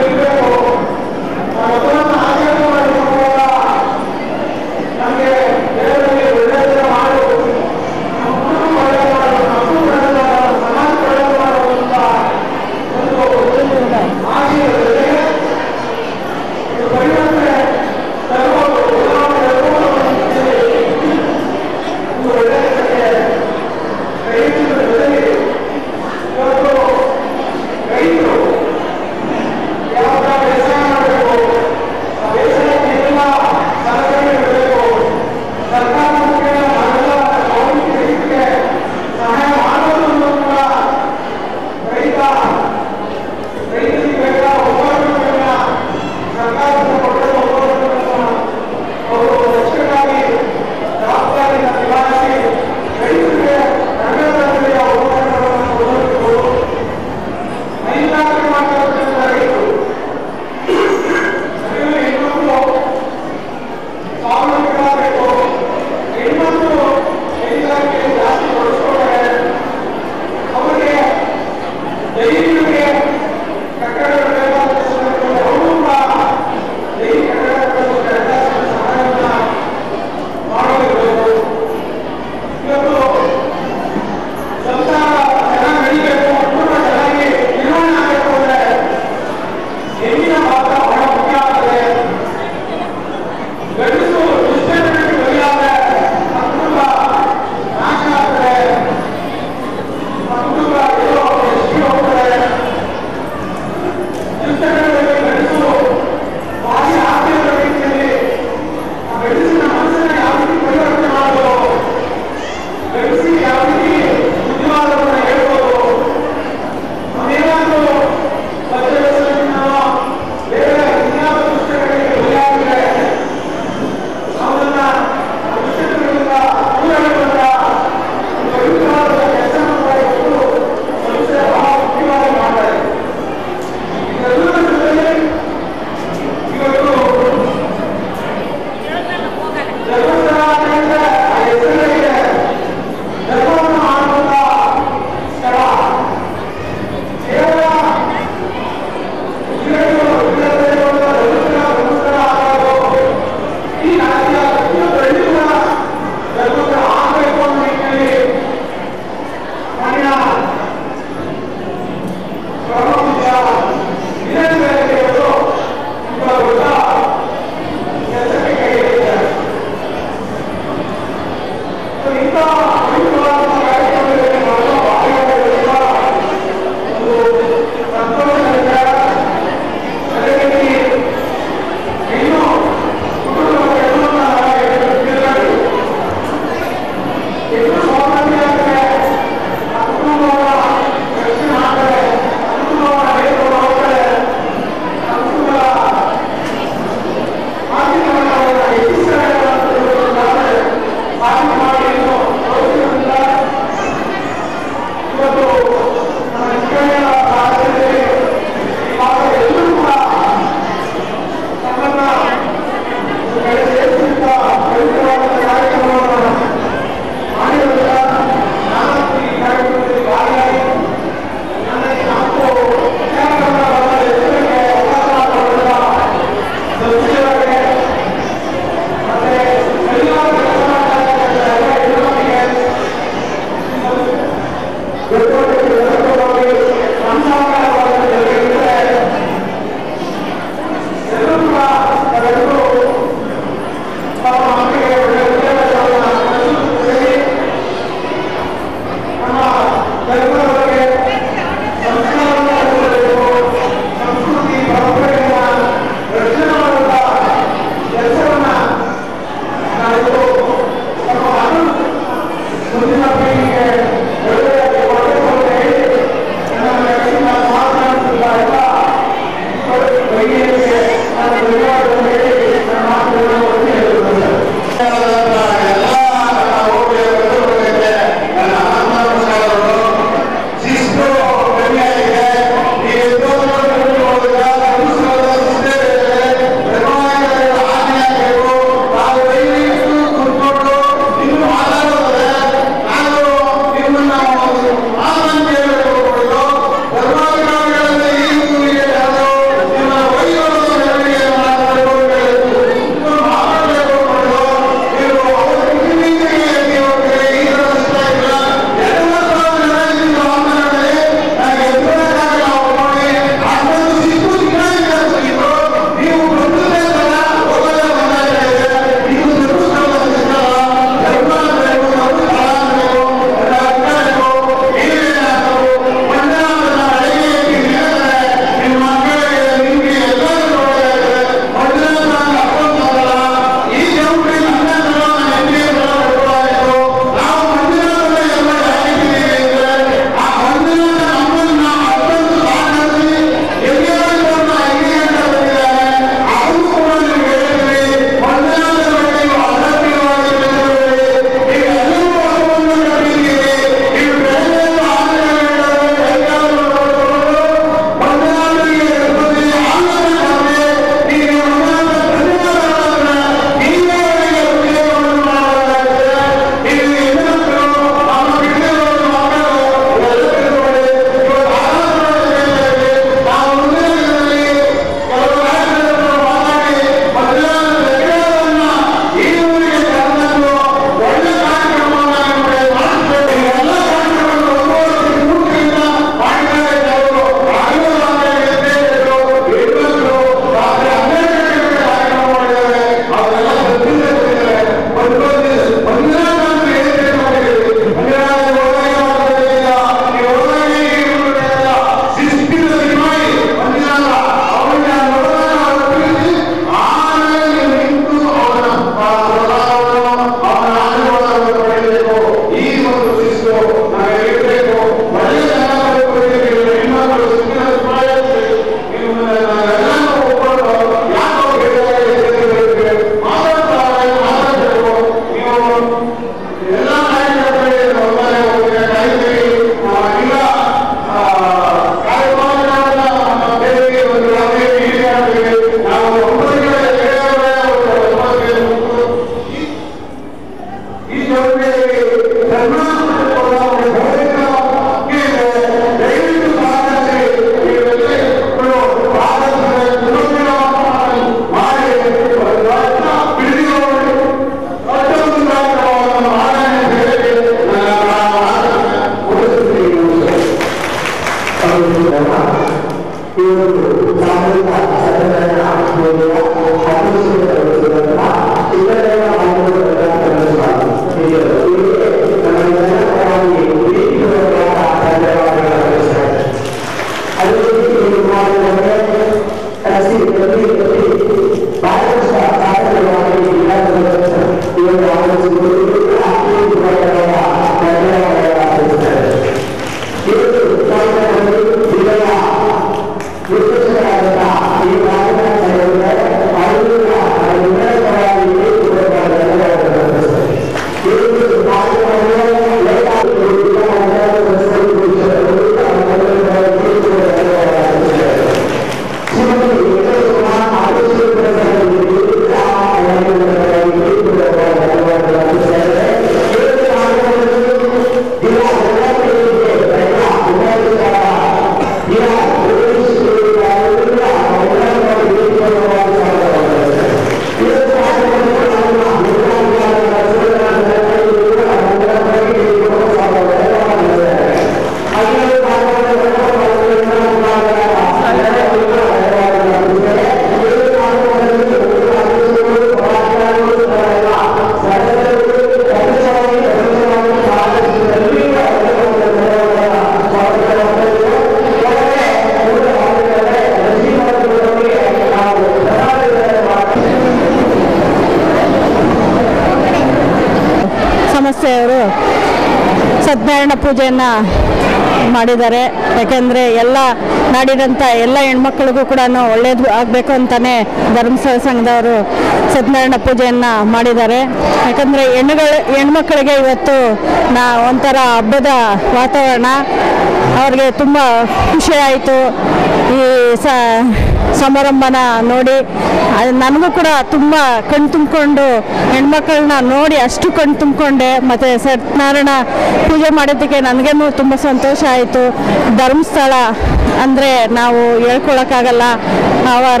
ಸಂಸ್ಥೆಯವರು ಸತ್ಯನಾರಾಯಣ ಪೂಜೆಯನ್ನು ಮಾಡಿದ್ದಾರೆ ಯಾಕೆಂದರೆ ಎಲ್ಲ ನಾಡಿನಂಥ ಎಲ್ಲ ಹೆಣ್ಮಕ್ಳಿಗೂ ಕೂಡ ಒಳ್ಳೇದು ಆಗಬೇಕು ಅಂತಲೇ ಧರ್ಮಸ್ಥಳ ಸಂಘದವರು ಸತ್ಯನಾರಾಯಣ ಪೂಜೆಯನ್ನು ಮಾಡಿದ್ದಾರೆ ಯಾಕಂದರೆ ಹೆಣ್ಣುಗಳು ಹೆಣ್ಮಕ್ಳಿಗೆ ಇವತ್ತು ನಾ ಒಂಥರ ಹಬ್ಬದ ವಾತಾವರಣ ಅವ್ರಿಗೆ ತುಂಬ ಖುಷಿ ಆಯಿತು ಈ ಸ ಸಮಾರಂಭನ ನೋಡಿ ಅದು ನನಗೂ ಕೂಡ ತುಂಬ ಕಣ್ ತುಂಬಿಕೊಂಡು ಹೆಣ್ಮಕ್ಳನ್ನ ನೋಡಿ ಅಷ್ಟು ಕಣ್ ತುಂಬಿಕೊಂಡೆ ಮತ್ತು ಸತ್ಯನಾರಾಯಣ ಪೂಜೆ ಮಾಡಿದ್ದಕ್ಕೆ ನನಗೇನು ತುಂಬ ಸಂತೋಷ ಆಯಿತು ಧರ್ಮಸ್ಥಳ ಅಂದರೆ ನಾವು ಹೇಳ್ಕೊಳಕ್ಕಾಗಲ್ಲ ಅವರ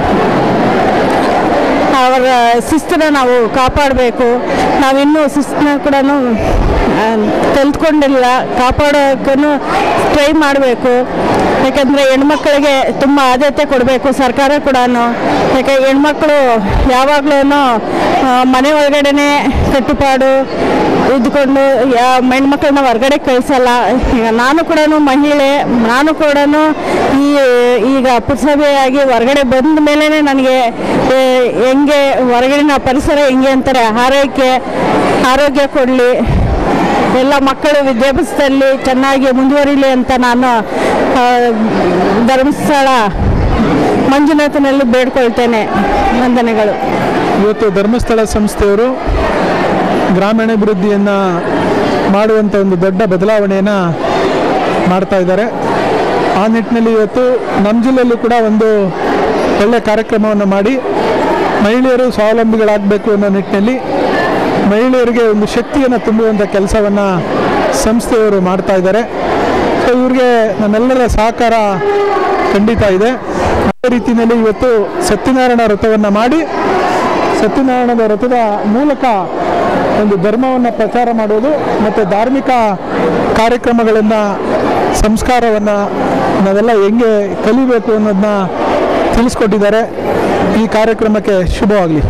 ಅವರ ಶಿಸ್ತನ್ನ ನಾವು ಕಾಪಾಡಬೇಕು ನಾವಿನ್ನೂ ಶಿಸ್ತನ್ನ ಕೂಡ ಕಲ್ತ್ಕೊಂಡಿಲ್ಲ ಕಾಪಾಡೋಕ್ಕೂ ಟ್ರೈ ಮಾಡಬೇಕು ಯಾಕಂದರೆ ಹೆಣ್ಮಕ್ಳಿಗೆ ತುಂಬ ಆದ್ಯತೆ ಕೊಡಬೇಕು ಸರ್ಕಾರ ಕೂಡ ಯಾಕೆ ಹೆಣ್ಮಕ್ಳು ಯಾವಾಗಲೂ ಮನೆ ಒಳಗಡೆನೆ ಕಟ್ಟುಪಾಡು ಇದ್ಕೊಂಡು ಯಾ ಹೆಣ್ಮಕ್ಳನ್ನ ಹೊರಗಡೆ ಕಳಿಸಲ್ಲ ಈಗ ನಾನು ಕೂಡ ಮಹಿಳೆ ನಾನು ಕೂಡ ಈ ಈಗ ಪುರಸಭೆಯಾಗಿ ಹೊರಗಡೆ ಬಂದ ಮೇಲೆ ನನಗೆ ಏ, ಹೆಂಗೆ ಹೊರಗಡಿನ ಪರಿಸರ ಹೆಂಗೆ ಅಂತಾರೆ ಆರೈಕೆ ಆರೋಗ್ಯ ಕೊಡಲಿ ಎಲ್ಲ ಮಕ್ಕಳು ವಿದ್ಯಾಭ್ಯಾಸದಲ್ಲಿ ಚೆನ್ನಾಗಿ ಮುಂದುವರಿಲಿ ಅಂತ ನಾನು ಆ, ಧರ್ಮಸ್ಥಳ ಮಂಜುನಾಥನಲ್ಲಿ ಬೇಡ್ಕೊಳ್ತೇನೆ ವಂದನೆಗಳು ಇವತ್ತು ಧರ್ಮಸ್ಥಳ ಸಂಸ್ಥೆಯವರು ಗ್ರಾಮೀಣಾಭಿವೃದ್ಧಿಯನ್ನು ಮಾಡುವಂಥ ಒಂದು ದೊಡ್ಡ ಬದಲಾವಣೆಯನ್ನು ಮಾಡ್ತಾ ಇದ್ದಾರೆ ಆ ನಿಟ್ಟಿನಲ್ಲಿ ಇವತ್ತು ನಮ್ಮ ಜಿಲ್ಲೆಯಲ್ಲೂ ಕೂಡ ಒಂದು ಒಳ್ಳೆಯ ಕಾರ್ಯಕ್ರಮವನ್ನು ಮಾಡಿ ಮಹಿಳೆಯರು ಸ್ವಾವಲಂಬಿಗಳಾಗಬೇಕು ಅನ್ನೋ ನಿಟ್ಟಿನಲ್ಲಿ ಮಹಿಳೆಯರಿಗೆ ಒಂದು ಶಕ್ತಿಯನ್ನು ತುಂಬುವಂಥ ಕೆಲಸವನ್ನು ಸಂಸ್ಥೆಯವರು ಮಾಡ್ತಾ ಇದ್ದಾರೆ ಸೊ ಇವ್ರಿಗೆ ನಮ್ಮೆಲ್ಲರ ಸಹಕಾರ ಖಂಡಿತ ಇದೆ ಅದೇ ರೀತಿಯಲ್ಲಿ ಇವತ್ತು ಸತ್ಯನಾರಾಯಣ ವ್ರತವನ್ನು ಮಾಡಿ ಸತ್ಯನಾರಾಯಣದ ವ್ರತದ ಮೂಲಕ ಒಂದು ಧರ್ಮವನ್ನು ಪ್ರಚಾರ ಮಾಡೋದು ಮತ್ತು ಧಾರ್ಮಿಕ ಕಾರ್ಯಕ್ರಮಗಳನ್ನು ಸಂಸ್ಕಾರವನ್ನು ನಾವೆಲ್ಲ ಹೆಂಗೆ ಕಲಿಬೇಕು ಅನ್ನೋದನ್ನ ತಿಳಿಸ್ಕೊಟ್ಟಿದ್ದಾರೆ ಈ ಕಾರ್ಯಕ್ರಮಕ್ಕೆ ಶುಭವಾಗಲಿ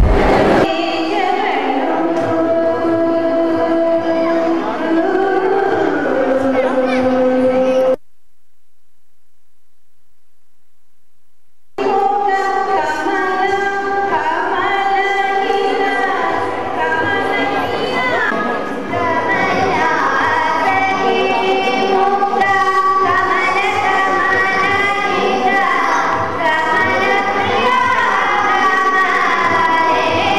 ಕಮಲ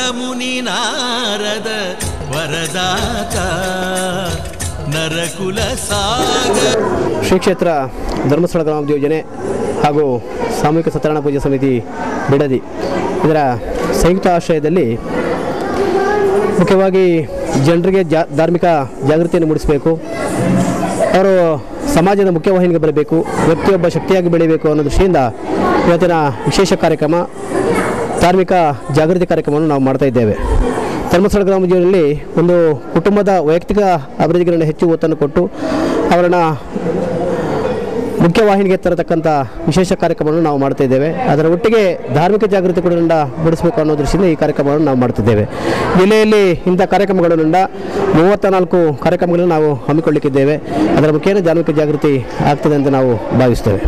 ಸುರಮುನಿ ನಾರದ ವರದಾತ ನರಕುಲ ಸಾಗರ ಶ್ರೀ ಕ್ಷೇತ್ರ ಧರ್ಮಸ್ಥಳ ಗ್ರಾಮಾಭಿವೃದ್ಧಿ ಯೋಜನೆ ಹಾಗೂ ಸಾಮೂಹಿಕ ಸತ್ಯನಾರಾಯಣ ಪೂಜಾ ಸಮಿತಿ ಬಿಡದಿ ಇದರ ಸಂಯುಕ್ತ ಆಶ್ರಯದಲ್ಲಿ ಮುಖ್ಯವಾಗಿ ಜನರಿಗೆ ಜಾ ಧಾರ್ಮಿಕ ಜಾಗೃತಿಯನ್ನು ಮೂಡಿಸಬೇಕು ಅವರು ಸಮಾಜದ ಮುಖ್ಯವಾಹಿನಿಗೆ ಬರಬೇಕು ವ್ಯಕ್ತಿಯೊಬ್ಬ ಶಕ್ತಿಯಾಗಿ ಬೆಳೀಬೇಕು ಅನ್ನೋ ದೃಷ್ಟಿಯಿಂದ ಇವತ್ತಿನ ವಿಶೇಷ ಕಾರ್ಯಕ್ರಮ ಧಾರ್ಮಿಕ ಜಾಗೃತಿ ಕಾರ್ಯಕ್ರಮವನ್ನು ನಾವು ಮಾಡ್ತಾ ಇದ್ದೇವೆ ಧರ್ಮಸ್ಥಳ ಗ್ರಾಮ ಜೀವನದಲ್ಲಿ ಒಂದು ಕುಟುಂಬದ ವೈಯಕ್ತಿಕ ಅಭಿವೃದ್ಧಿಗಳನ್ನು ಹೆಚ್ಚು ಒತ್ತನ್ನು ಕೊಟ್ಟು ಅವರನ್ನು ಮುಖ್ಯವಾಹಿನಿಗೆ ತರತಕ್ಕಂಥ ವಿಶೇಷ ಕಾರ್ಯಕ್ರಮವನ್ನು ನಾವು ಮಾಡ್ತಾ ಇದ್ದೇವೆ ಅದರ ಒಟ್ಟಿಗೆ ಧಾರ್ಮಿಕ ಜಾಗೃತಿ ಕೂಡ ಮೂಡಿಸಬೇಕು ಅನ್ನೋ ದೃಷ್ಟಿಯಿಂದ ಈ ಕಾರ್ಯಕ್ರಮವನ್ನು ನಾವು ಮಾಡ್ತಿದ್ದೇವೆ ಜಿಲ್ಲೆಯಲ್ಲಿ ಇಂಥ ಕಾರ್ಯಕ್ರಮಗಳಿಂದ ಮೂವತ್ತ ನಾಲ್ಕು ಕಾರ್ಯಕ್ರಮಗಳನ್ನು ನಾವು ಹಮ್ಮಿಕೊಳ್ಳಿಕ್ಕಿದ್ದೇವೆ ಅದರ ಮುಖೇನ ಧಾರ್ಮಿಕ ಜಾಗೃತಿ ಆಗ್ತದೆ ಅಂತ ನಾವು ಭಾವಿಸ್ತೇವೆ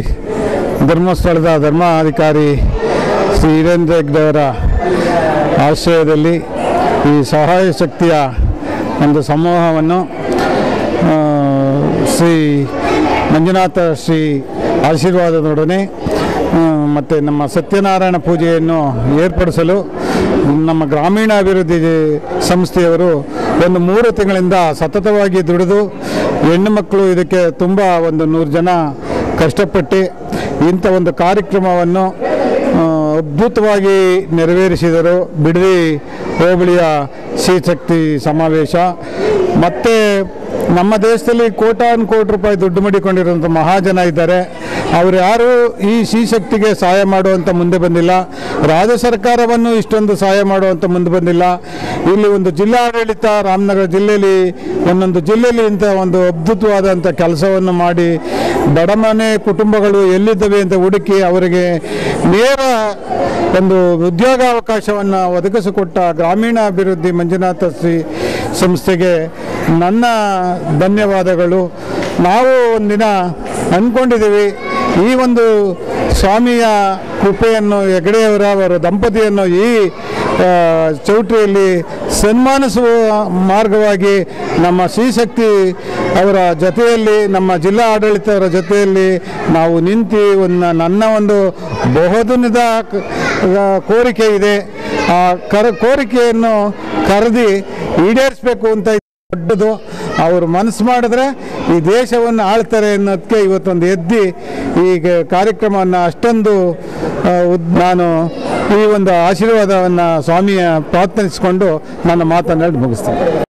ಧರ್ಮಸ್ಥಳದ ಧರ್ಮಾಧಿಕಾರಿ ಶ್ರೀ ವೀರೇಂದ್ರ ಹೆಗ್ಡೆಯವರ ಆಶ್ರಯದಲ್ಲಿ ಈ ಸಹಾಯ ಶಕ್ತಿಯ ಒಂದು ಸಮೂಹವನ್ನು ಆ, ಶ್ರೀ ಮಂಜುನಾಥ ಶ್ರೀ ಆಶೀರ್ವಾದದೊಡನೆ ಮತ್ತು ನಮ್ಮ ಸತ್ಯನಾರಾಯಣ ಪೂಜೆಯನ್ನು ಏರ್ಪಡಿಸಲು ನಮ್ಮ ಗ್ರಾಮೀಣಾಭಿವೃದ್ಧಿ ಸಂಸ್ಥೆಯವರು ಒಂದು ಮೂರು ತಿಂಗಳಿಂದ ಸತತವಾಗಿ ದುಡಿದು ಹೆಣ್ಣು ಮಕ್ಕಳು ಇದಕ್ಕೆ ತುಂಬ ಒಂದು ನೂರು ಜನ ಕಷ್ಟಪಟ್ಟು ಇಂಥ ಒಂದು ಕಾರ್ಯಕ್ರಮವನ್ನು ಆ, ಅದ್ಭುತವಾಗಿ ನೆರವೇರಿಸಿದರು ಬಿಡದಿ ಹೋಬಳಿಯ ಶ್ರೀಶಕ್ತಿ ಸಮಾವೇಶ ಮತ್ತು ನಮ್ಮ ದೇಶದಲ್ಲಿ ಕೋಟಾನು ಕೋಟಿ ರೂಪಾಯಿ ದುಡ್ಡು ಮಡಿಕೊಂಡಿರುವಂಥ ಮಹಾಜನ ಇದ್ದಾರೆ ಅವರು ಯಾರು ಈ ಶ್ರೀಶಕ್ತಿಗೆ ಸಹಾಯ ಮಾಡುವಂಥ ಮುಂದೆ ಬಂದಿಲ್ಲ ರಾಜ್ಯ ಸರ್ಕಾರವನ್ನು ಇಷ್ಟೊಂದು ಸಹಾಯ ಮಾಡುವಂಥ ಮುಂದೆ ಬಂದಿಲ್ಲ ಇಲ್ಲಿ ಒಂದು ಜಿಲ್ಲಾಡಳಿತ ರಾಮನಗರ ಜಿಲ್ಲೆಯಲ್ಲಿ ಒಂದೊಂದು ಜಿಲ್ಲೆಯಲ್ಲಿ ಇಂಥ ಒಂದು ಅದ್ಭುತವಾದಂಥ ಕೆಲಸವನ್ನು ಮಾಡಿ ಬಡಮನೆ ಕುಟುಂಬಗಳು ಎಲ್ಲಿದ್ದಾವೆ ಅಂತ ಹುಡುಕಿ ಅವರಿಗೆ ನೇರ ಒಂದು ಉದ್ಯೋಗಾವಕಾಶವನ್ನು ಒದಗಿಸಿಕೊಟ್ಟ ಗ್ರಾಮೀಣಾಭಿವೃದ್ಧಿ ಮಂಜುನಾಥ ಶ್ರೀ ಸಂಸ್ಥೆಗೆ ನನ್ನ ಧನ್ಯವಾದಗಳು ನಾವು ಒಂದಿನ ಅಂದ್ಕೊಂಡಿದ್ದೀವಿ ಈ ಒಂದು ಸ್ವಾಮಿಯ ಕೃಪೆಯನ್ನು ಹೆಗಡೆಯವರ ಅವರ ದಂಪತಿಯನ್ನು ಈ ಆ, ಚೌಟ್ರಿಯಲ್ಲಿ ಸನ್ಮಾನಿಸುವ ಮಾರ್ಗವಾಗಿ ನಮ್ಮ ಶ್ರೀಶಕ್ತಿ ಅವರ ಜೊತೆಯಲ್ಲಿ ನಮ್ಮ ಜಿಲ್ಲಾ ಆಡಳಿತವರ ಜೊತೆಯಲ್ಲಿ ನಾವು ನಿಂತು ಒಂದು ನನ್ನ ಒಂದು ಬಹುದಿನದ ಕ- ಆ, ಕೋರಿಕೆ ಇದೆ ಆ ಕರ ಕೋರಿಕೆಯನ್ನು ಕರೆದಿ ಈಡೇರಿಸಬೇಕು ಅಂತ ದೊಡ್ಡದು ಅವರು ಮನಸ್ಸು ಮಾಡಿದ್ರೆ ಈ ದೇಶವನ್ನು ಆಳ್ತಾರೆ ಅನ್ನೋದಕ್ಕೆ ಇವತ್ತೊಂದು ಎದ್ದಿ ಈಗ ಕಾರ್ಯಕ್ರಮವನ್ನು ಅಷ್ಟೊಂದು ಆ, ಉದ್- ನಾನು ಈ ಒಂದು ಆಶೀರ್ವಾದವನ್ನು ಸ್ವಾಮಿಯ ಪ್ರಾರ್ಥನಿಸಿಕೊಂಡು ನನ್ನ ಮಾತನ್ನು ಮುಗಿಸ್ತೇನೆ